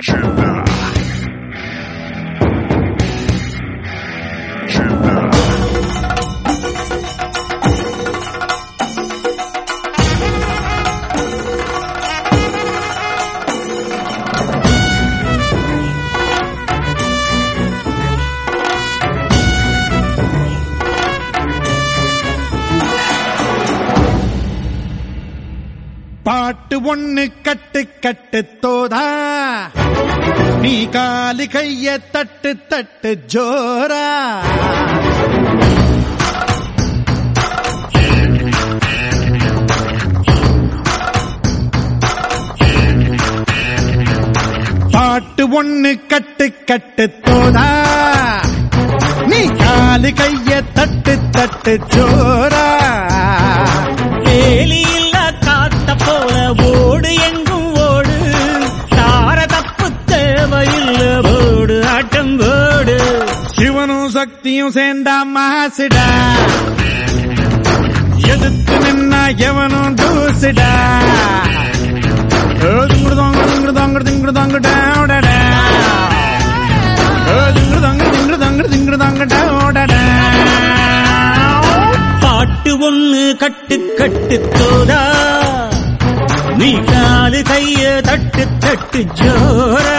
Chilla. Chilla. பாட்டு ஒண்ணு கட்டு கட்டு தோதா நீ காலு கைய தட்டு தட்டு ஜோரா பாட்டு ஒண்ணு கட்டு கட்டு தோதா நீ காலு கைய தட்டு தட்டு ஜோரா வேலி இல்ல காத்த போல ஓடு எங்கும் ஓடு தார தப்பு தேவையில்ல போடு ஆட்டம் போடு சிவனும் சக்தியும் சேர்ந்தா மாசுடா எதிர்த்து நின்னா எவனும் தூசுடா திங்குடுதாங்க திங்குடுதாங்க திங்குடுதாங்க டேடடா திங்குடுதாங்க திங்குடுதாங்க திங்குடுதாங்க டேடடா பாட்டு ஒண்ணு கட்டு கட்டு தோதா நீ காலு கைய தட்டு தட்டு ஜோரா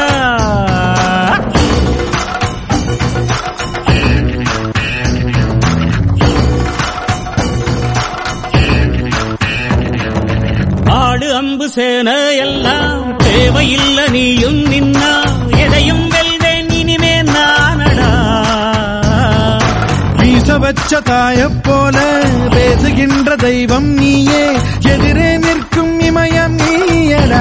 ஆடு அம்பு சேன எல்லாம் தேவையில்ல நீயும் நின்னா எதையும் வெல்வேன் இனிமே நானடா வீச வச்ச தாயப் போல பேசுகின்ற தெய்வம் நீயே எதிரே நிற்கும் இமயம் நீயடா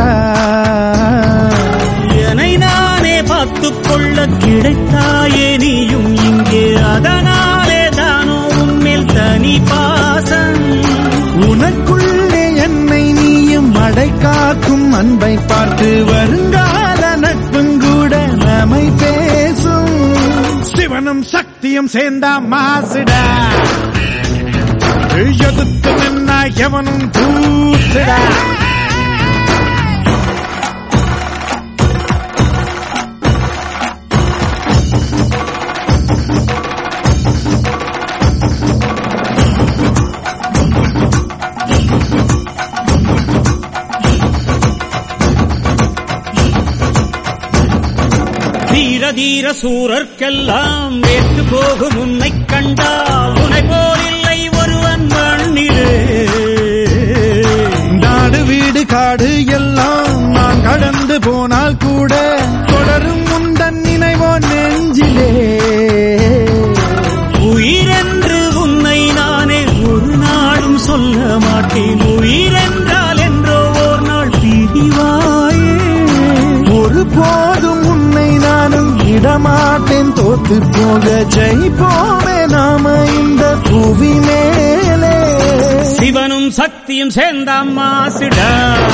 என்னை நானே பார்த்துக் கொள்ள கிடைத்தாயே நீயும் இங்கே அதனாலே தானோ உன்மேல் தனி பாசம் உனக்குள்ளே என்னை நீயும் அடை காக்கும் அன்பை பார்த்து வருங்கால நட்பும் கூட நம்மை பேசும் சிவனும் சக்தியும் சேர்ந்தா மாசுடா எதிர்த்து நின்னா எவனும் தூசுடா தீர தீர சூரர்க்கெல்லாம் வேற்று போகும் உன்னை கண்டால் உனை போலில்லை ஒருவன் மண்ணிலே நாடு வீடு காடு எல்லாம் நான் கடந்து போனால் கூட தொடரும் முந்தன் நினைவோ நெஞ்சிலே உயிரென்று உன்னை நானே ஒரு நாளும் சொல்ல மாட்டேன் உயிரென்றால் என்றோ ஓர் நாள் பிரிவாயே ஒரு போதும் உன்னை நானும் விடமாட்டேன் தோத்து போக ஜெயிப்போமே நாம இந்த புவி மேலே சிவனும் சக்தியும் சேர்ந்தாம் மாசுடா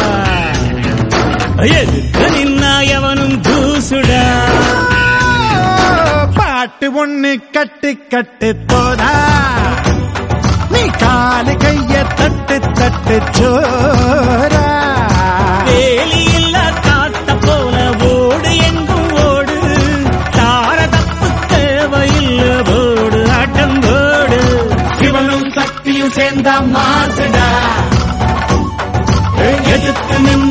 எதுக்கு நின்னா எவனும் தூசுடா பாட்டு ஒண்ணு கட்டு கட்டு போதா நீ காலு கைய தட்டு தட்டு சோரா வேலி இல்ல காத்த போல ஓடு எங்கும் ஓடு தார தப்பு தேவையில்ல போடு ஆட்டம் போடு சிவனும் சக்தியும் சேர்ந்தா மாசுடா எதுக்கு நின்னா